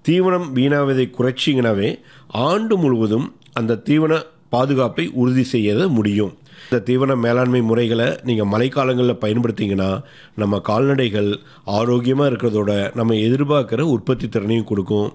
தீவனம் வீணாவதை குறைச்சிங்கனாவே ஆண்டு முழுவதும் அந்த தீவன பாதுகாப்பை உறுதி செய்ய முடியும் இந்த தீவன மேலாண்மை முறைகளை நீங்கள் மழைக்காலங்களில் பயன்படுத்திங்கன்னா நம்ம கால்நடைகள் ஆரோக்கியமாக இருக்கிறதோட நம்ம எதிர்பார்க்குற உற்பத்தி திறனையும் கொடுக்கும்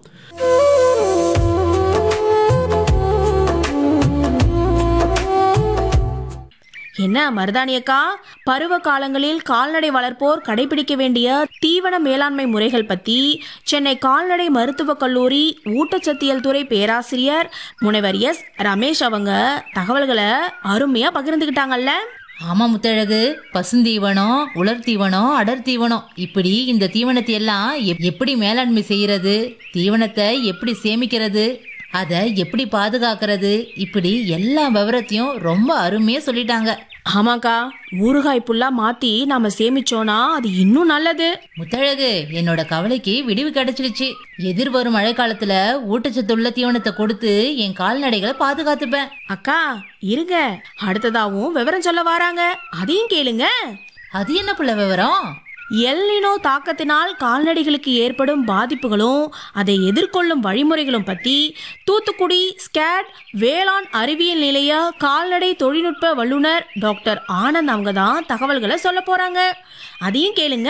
என்ன மருதானியக்கா பருவ காலங்களில் கால்நடை வளர்ப்போர் கடைபிடிக்க வேண்டிய தீவன மேலாண்மை முறைகள் பத்தி சென்னை கால்நடை மருத்துவக் கல்லூரி ஊட்டச்சத்தியல் துறை பேராசிரியர் முனைவர் எஸ் ரமேஷ் அவங்க தகவல்களை அருமையா பகிர்ந்துக்கிட்டாங்கல்ல ஆமா முத்தழகு பசுந்தீவனம் உலர் தீவனம் அடர் தீவனம் இப்படி இந்த தீவனத்தை எல்லாம் எப்- எப்படி மேலாண்மை செய்யறது தீவனத்தை எப்படி சேமிக்கிறது அதை எப்படி பாதுகாக்கிறது இப்படி எல்லா விவரத்தையும் ரொம்ப அருமையா சொல்லிட்டாங்க ஆமாக்கா ஊறுகாய் புல்லா மாத்தி நாம சேமிச்சோனா அது இன்னும் நல்லது முத்தழகு என்னோட கவலைக்கு விடிவு கிடைச்சிடுச்சு எதிர்வரும் மழைக்காலத்துல ஊட்டச்சத்துள்ள தீவனத்தை கொடுத்து என் கால்நடைகளை பாதுகாத்துப்பேன் அக்கா இருங்க அடுத்ததாவும் விவரம் சொல்ல வராங்க அதையும் கேளுங்க அது என்ன புள்ள விவரம் எல்னினோ தாக்கத்தினால் கால்நடைகளுக்கு ஏற்படும் பாதிப்புகளும் அதை எதிர்கொள்ளும் வழிமுறைகளும் பத்தி தூத்துக்குடி ஸ்கேட் வேளாண் அறிவியல் நிலைய கால்நடை தொழில்நுட்ப வல்லுனர் டாக்டர் ஆனந்த் அவங்க தான் தகவல்களை சொல்ல போறாங்க அதையும் கேளுங்க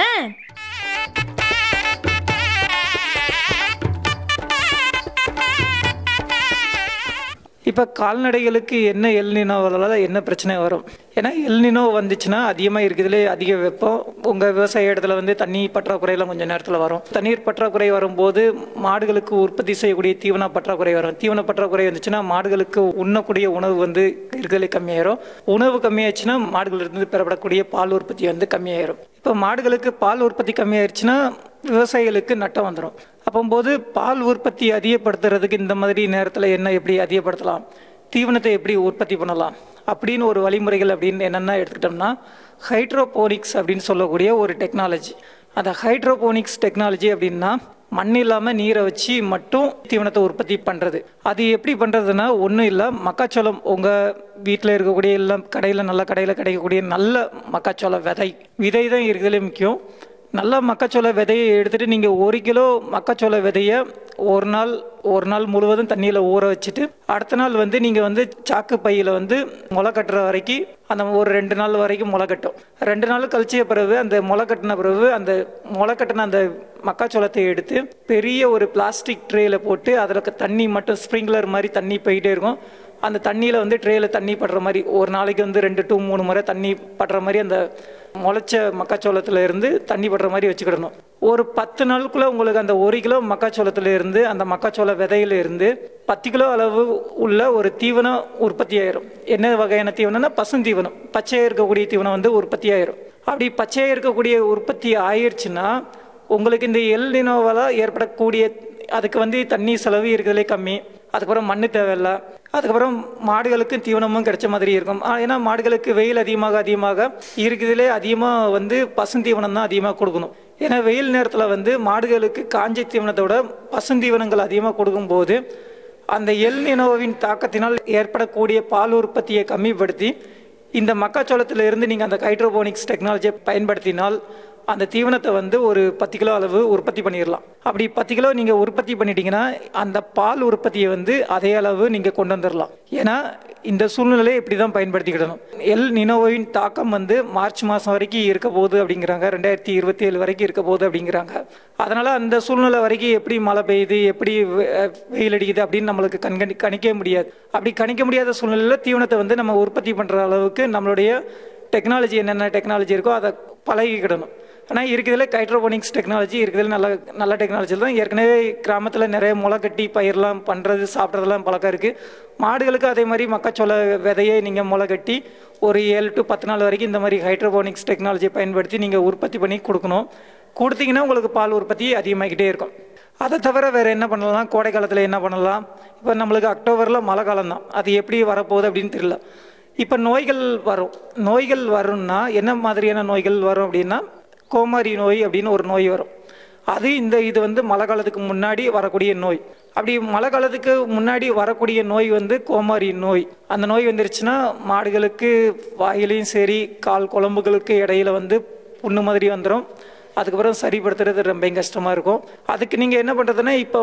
இப்போ கால்நடைகளுக்கு என்ன எல்நினோவால் என்ன பிரச்சனை வரும் ஏன்னா எல்நினோ வந்துச்சுன்னா அதிகமாக இருக்கிறதுலே அதிக வெப்பம் உங்கள் விவசாய இடத்துல வந்து தண்ணி பற்றாக்குறையெல்லாம் கொஞ்சம் நேரத்தில் வரும் தண்ணீர் பற்றாக்குறை வரும்போது மாடுகளுக்கு உற்பத்தி செய்யக்கூடிய தீவன பற்றாக்குறை வரும் தீவன பற்றாக்குறை வந்துச்சுன்னா மாடுகளுக்கு உண்ணக்கூடிய உணவு வந்து இருக்கிறதுலே கம்மியாயிரும் உணவு கம்மியாச்சுன்னா மாடுகளிலிருந்து பெறப்படக்கூடிய பால் உற்பத்தி வந்து கம்மியாயிரும் இப்போ மாடுகளுக்கு பால் உற்பத்தி கம்மியாயிருச்சுன்னா விவசாயிகளுக்கு நட்டம் வந்துடும் அப்போம்போது பால் உற்பத்தி அதிகப்படுத்துறதுக்கு இந்த மாதிரி நேரத்தில் என்ன எப்படி அதிகப்படுத்தலாம் தீவனத்தை எப்படி உற்பத்தி பண்ணலாம் அப்படின்னு ஒரு வழிமுறைகள் அப்படின்னு என்னென்ன எடுத்துக்கிட்டோம்னா ஹைட்ரோபோனிக்ஸ் அப்படின்னு சொல்லக்கூடிய ஒரு டெக்னாலஜி அந்த ஹைட்ரோபோனிக்ஸ் டெக்னாலஜி அப்படின்னா மண் இல்லாமல் நீரை வச்சு மட்டும் தீவனத்தை உற்பத்தி பண்ணுறது அது எப்படி பண்ணுறதுன்னா ஒன்றும் இல்லை மக்காச்சோளம் உங்கள் வீட்டில் இருக்கக்கூடிய எல்லாம் கடையில் நல்ல கடையில் கிடைக்கக்கூடிய நல்ல மக்காச்சோள விதை விதை தான் இருக்கிறதுலே முக்கியம் நல்ல மக்காச்சோள விதையை எடுத்துகிட்டு நீங்கள் ஒரு கிலோ மக்காச்சோள விதையை ஒரு நாள் ஒரு நாள் முழுவதும் தண்ணியில் ஊற வச்சுட்டு அடுத்த நாள் வந்து நீங்கள் வந்து சாக்கு பையில் வந்து முளை கட்டுற வரைக்கும் அந்த ஒரு ரெண்டு நாள் வரைக்கும் முளை கட்டும் ரெண்டு நாள் கழிச்சிய பிறகு அந்த முளை கட்டின பிறகு அந்த முளை கட்டின அந்த மக்காச்சோளத்தை எடுத்து பெரிய ஒரு பிளாஸ்டிக் ட்ரேயில் போட்டு அதில் தண்ணி மட்டும் ஸ்ப்ரிங்க்லர் மாதிரி தண்ணி போயிட்டே இருக்கும் அந்த தண்ணியில் வந்து ட்ரேயில் தண்ணி படுற மாதிரி ஒரு நாளைக்கு வந்து ரெண்டு டு மூணு முறை தண்ணி படுற மாதிரி அந்த முளைச்ச மக்காச்சோளத்துல இருந்து தண்ணி படுற மாதிரி வச்சுக்கிடணும் ஒரு பத்து நாளுக்குள்ளே உங்களுக்கு அந்த ஒரு கிலோ மக்காச்சோளத்துல இருந்து அந்த மக்காச்சோள விதையில இருந்து பத்து கிலோ அளவு உள்ள ஒரு தீவனம் உற்பத்தி ஆயிரும் என்ன வகையான தீவனம்னா பசுந்தீவனம் பச்சையாக இருக்கக்கூடிய தீவனம் வந்து உற்பத்தி ஆயிரும் அப்படி பச்சையாக இருக்கக்கூடிய உற்பத்தி ஆயிருச்சுன்னா உங்களுக்கு இந்த எல்நினோவால் ஏற்படக்கூடிய அதுக்கு வந்து தண்ணி செலவு இருக்கிறதுலே கம்மி அதுக்கப்புறம் மண்ணு தேவையில்ல அதுக்கப்புறம் மாடுகளுக்கு தீவனமும் கிடைச்ச மாதிரி இருக்கும் ஆ, ஏன்னா மாடுகளுக்கு வெயில் அதிகமாக அதிகமாக இருக்கிறதுலே அதிகமாக வந்து பசுந்தீவனம் தான் அதிகமாக கொடுக்கணும் ஏன்னா வெயில் நேரத்தில் வந்து மாடுகளுக்கு காஞ்ச தீவனத்தோட பசுந்தீவனங்கள் அதிகமாக கொடுக்கும்போது அந்த எல் நினோவின் தாக்கத்தினால் ஏற்படக்கூடிய பால் உற்பத்தியை கம்மிப்படுத்தி இந்த மக்காச்சோளத்துல இருந்து நீங்கள் அந்த ஹைட்ரோபோனிக்ஸ் டெக்னாலஜியை பயன்படுத்தினால் அந்த தீவனத்தை வந்து ஒரு பத்து கிலோ அளவு உற்பத்தி பண்ணிடலாம் அப்படி பத்து கிலோ நீங்கள் உற்பத்தி பண்ணிட்டீங்கன்னா அந்த பால் உற்பத்தியை வந்து அதே அளவு நீங்கள் கொண்டு வந்துடலாம் ஏன்னா இந்த சூழ்நிலையை இப்படி தான் பயன்படுத்திக்கிடணும் எல் நினோவின் தாக்கம் வந்து மார்ச் மாதம் வரைக்கும் இருக்க போகுது அப்படிங்கிறாங்க ரெண்டாயிரத்தி இருபத்தி ஏழு வரைக்கும் இருக்க போகுது அப்படிங்கிறாங்க அதனால் அந்த சூழ்நிலை வரைக்கும் எப்படி மழை பெய்யுது எப்படி வெ- வெயில் அடிக்குது அப்படின்னு நம்மளுக்கு கண்கணி கணிக்கவே முடியாது அப்படி கணிக்க முடியாத சூழ்நிலையில் தீவனத்தை வந்து நம்ம உற்பத்தி பண்ணுற அளவுக்கு நம்மளுடைய டெக்னாலஜி என்னென்ன டெக்னாலஜி இருக்கோ அதை பழகிக்கிடணும் ஆனால் இருக்கிறதுல ஹைட்ரோபோனிக்ஸ் டெக்னாலஜி இருக்கிறதுல நல்ல நல்ல டெக்னாலஜி தான் ஏற்கனவே கிராமத்தில் நிறைய முளை கட்டி பயிரெலாம் பண்ணுறது சாப்பிட்றதெல்லாம் பழக்கம் இருக்குது மாடுகளுக்கு அதே மாதிரி மக்காச்சோள விதையை நீங்கள் முளை கட்டி ஒரு ஏழு டு பத்து நாள் வரைக்கும் இந்த மாதிரி ஹைட்ரோபோனிக்ஸ் டெக்னாலஜியை பயன்படுத்தி நீங்கள் உற்பத்தி பண்ணி கொடுக்கணும் கொடுத்தீங்கன்னா உங்களுக்கு பால் உற்பத்தி அதிகமாகிக்கிட்டே இருக்கும் அதை தவிர வேறு என்ன பண்ணலாம் கோடை காலத்தில் என்ன பண்ணலாம் இப்போ நம்மளுக்கு அக்டோபரில் மழை காலம் தான் அது எப்படி வரப்போகுது அப்படின்னு தெரியல இப்போ நோய்கள் வரும் நோய்கள் வரும்னா என்ன மாதிரியான நோய்கள் வரும் அப்படின்னா கோமாரி நோய் அப்படின்னு ஒரு நோய் வரும் அது இந்த இது வந்து மழை காலத்துக்கு முன்னாடி வரக்கூடிய நோய் அப்படி மழை காலத்துக்கு முன்னாடி வரக்கூடிய நோய் வந்து கோமாரி நோய் அந்த நோய் வந்துருச்சுன்னா மாடுகளுக்கு வாயிலையும் சரி கால் குழம்புகளுக்கு இடையில வந்து புண்ணு மாதிரி வந்துடும் அதுக்கப்புறம் சரிப்படுத்துறது ரொம்ப கஷ்டமாக இருக்கும் அதுக்கு நீங்கள் என்ன பண்ணுறதுன்னா இப்போ